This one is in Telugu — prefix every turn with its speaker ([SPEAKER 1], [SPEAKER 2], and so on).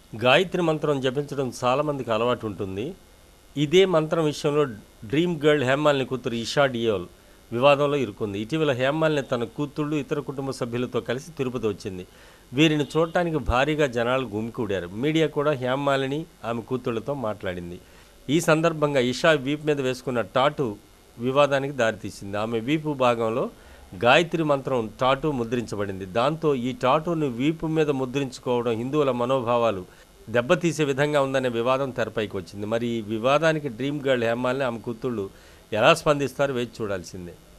[SPEAKER 1] గాయత్రి మంత్రం జపించడం చాలామందికి అలవాటు ఉంటుంది ఇదే మంత్రం విషయంలో డ్రీమ్ గర్ల్ హేమాలిని కూతురు ఇషా డియోల్ వివాదంలో ఇరుకుంది ఇటీవల హేమాలిని తన కూతుళ్ళు ఇతర కుటుంబ సభ్యులతో కలిసి తిరుపతి వచ్చింది వీరిని చూడటానికి భారీగా జనాలు గుమికూడారు మీడియా కూడా హేమాలిని ఆమె కూతుళ్లతో మాట్లాడింది ఈ సందర్భంగా ఇషా వీపు మీద వేసుకున్న టాటు వివాదానికి దారితీసింది ఆమె వీపు భాగంలో గాయత్రి మంత్రం టాటూ ముద్రించబడింది దాంతో ఈ టాటూను వీపు మీద ముద్రించుకోవడం హిందువుల మనోభావాలు దెబ్బతీసే విధంగా ఉందనే వివాదం తెరపైకి వచ్చింది మరి ఈ వివాదానికి డ్రీమ్ గర్ల్ హేమాల్ని ఆమె కూతుళ్ళు ఎలా స్పందిస్తారో వేచి చూడాల్సిందే